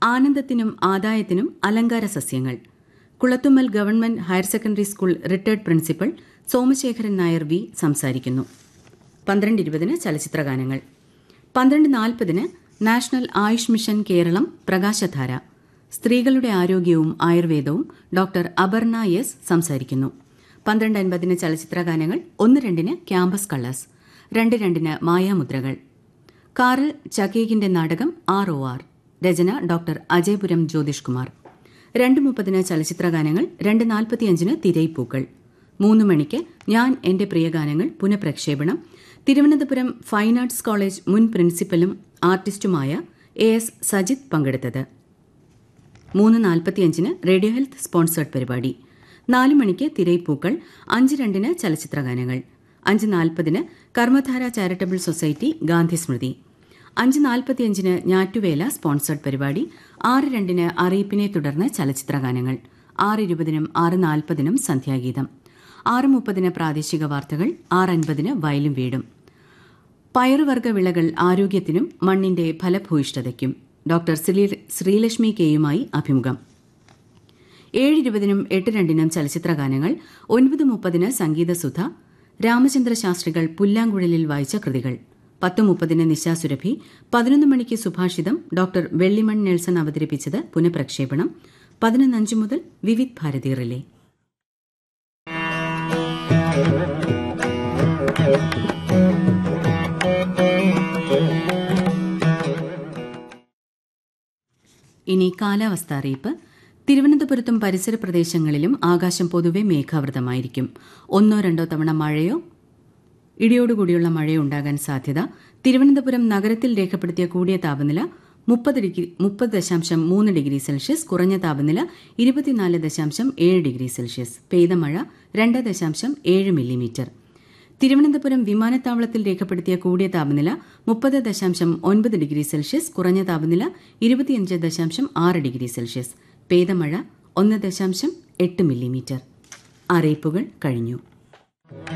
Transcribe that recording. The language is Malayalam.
ആനന്ദത്തിനും ആദായത്തിനും അലങ്കാര സസ്യങ്ങൾ Kulathummal government higher secondary school retired principal Somasekharan Nair V സംസാരിക്കുന്നു പന്ത്രണ്ട് ഇരുപതിന് ചലച്ചിത്രഗാനങ്ങൾ പന്ത്രണ്ട് നാൽപ്പതിന് നാഷണൽ ആയുഷ് മിഷൻ കേരളം പ്രകാശധാര സ്ത്രീകളുടെ ആരോഗ്യവും ആയുർവേദവും ഡോക്ടർ അപർണ എസ് സംസാരിക്കുന്നു പന്ത്രണ്ട് അൻപതിന് ചലച്ചിത്രഗാനങ്ങൾ ഒന്ന് രണ്ടിന് ക്യാമ്പസ് കളേഴ്സ് രണ്ട് രണ്ടിന് മായാമുദ്രകൾ കാറിൽ ചകേകിന്റെ നാടകം ആർ ഒ ആർ രചന ഡോക്ടർ അജയപുരം ജ്യോതിഷ് കുമാർ രണ്ട് മുപ്പതിന് ചലച്ചിത്രഗാനങ്ങൾ രണ്ട് നാൽപ്പത്തിയഞ്ചിന് തിരയിപ്പൂക്കൾ മൂന്ന് മണിക്ക് ഞാൻ എന്റെ പ്രിയഗാനങ്ങൾ പുനഃപ്രക്ഷേപണം തിരുവനന്തപുരം ഫൈൻ ആർട്സ് കോളേജ് മുൻ പ്രിൻസിപ്പലും ആർട്ടിസ്റ്റുമായ എ എസ് സജിത് പങ്കെടുത്തത് മൂന്ന് നാൽപ്പത്തിയഞ്ചിന് റേഡിയോ ഹെൽത്ത് സ്പോൺസേഡ് പരിപാടി നാല് മണിക്ക് തിരയിപ്പൂക്കൾ അഞ്ച് രണ്ടിന് ചലച്ചിത്രഗാനങ്ങൾ അഞ്ച് നാൽപ്പതിന് കർമ്മധാര ചാരിറ്റബിൾ സൊസൈറ്റി ഗാന്ധി സ്മൃതി അഞ്ച് നാൽപ്പത്തിയഞ്ചിന് ഞാറ്റുവേല സ്പോൺസേഡ് പരിപാടി ആറ് രണ്ടിന് അറിയിപ്പിനെ തുടർന്ന് ചലച്ചിത്രഗാനങ്ങൾ ആറ് ഇരുപതിനും ആറ് നാൽപ്പതിനും സന്ധ്യാഗീതം ആറ് മുപ്പതിന് പ്രാദേശിക വാർത്തകൾ ആറ് അൻപതിന് വയലും വീടും പയറുവർഗ്ഗ വിളകൾ ആരോഗ്യത്തിനും മണ്ണിന്റെ ഫലഭൂയിഷ്ഠതയ്ക്കും ഡോക്ടർ ശ്രീലക്ഷ്മി കെയുമായി അഭിമുഖം ഏഴ് ഇരുപതിനും എട്ട് രണ്ടിനും ചലച്ചിത്രഗാനങ്ങൾ ഒൻപത് മുപ്പതിന് സംഗീതസുധ രാമചന്ദ്ര ശാസ്ത്രികൾ പുല്ലാങ്കുഴലിൽ വായിച്ച കൃതികൾ പത്ത് മുപ്പതിന് നിശാസുരഭി പതിനൊന്ന് മണിക്ക് സുഭാഷിതം ഡോക്ടർ വെള്ളിമൺ നെൽസൺ അവതരിപ്പിച്ചത് പുനഃപ്രക്ഷേപണം പതിനൊന്നഞ്ച് മുതൽ വിവിധ് ഭാരതി റിലേ ഇനി കാലാവസ്ഥ അറിയിപ്പ് തിരുവനന്തപുരത്തും പരിസര പ്രദേശങ്ങളിലും ആകാശം പൊതുവെ മേഘാവൃതമായിരിക്കും ഒന്നോ രണ്ടോ തവണ മഴയോ ഇടിയോടുകൂടിയുള്ള മഴയോ ഉണ്ടാകാൻ സാധ്യത തിരുവനന്തപുരം നഗരത്തിൽ രേഖപ്പെടുത്തിയ കൂടിയ താപനില മുപ്പത് ഡിഗ്രി മുപ്പത് ദശാംശം മൂന്ന് ഡിഗ്രി സെൽഷ്യസ് കുറഞ്ഞ താപനില ഇരുപത്തിനാല് ദശാംശം ഏഴ് ഡിഗ്രി സെൽഷ്യസ് പെയ്ത മഴ രണ്ട് ദശാംശം ഏഴ് മില്ലിമീറ്റർ തിരുവനന്തപുരം വിമാനത്താവളത്തിൽ രേഖപ്പെടുത്തിയ കൂടിയ താപനില മുപ്പത് ദശാംശം ഒൻപത് ഡിഗ്രി സെൽഷ്യസ് കുറഞ്ഞ താപനില ഇരുപത്തിയഞ്ച് ദശാംശം ആറ് ഡിഗ്രി സെൽഷ്യസ് പെയ്ത മഴ ഒന്ന് ദശാംശം എട്ട് മില്ലിമീറ്റർ അറിയിപ്പുകൾ കഴിഞ്ഞു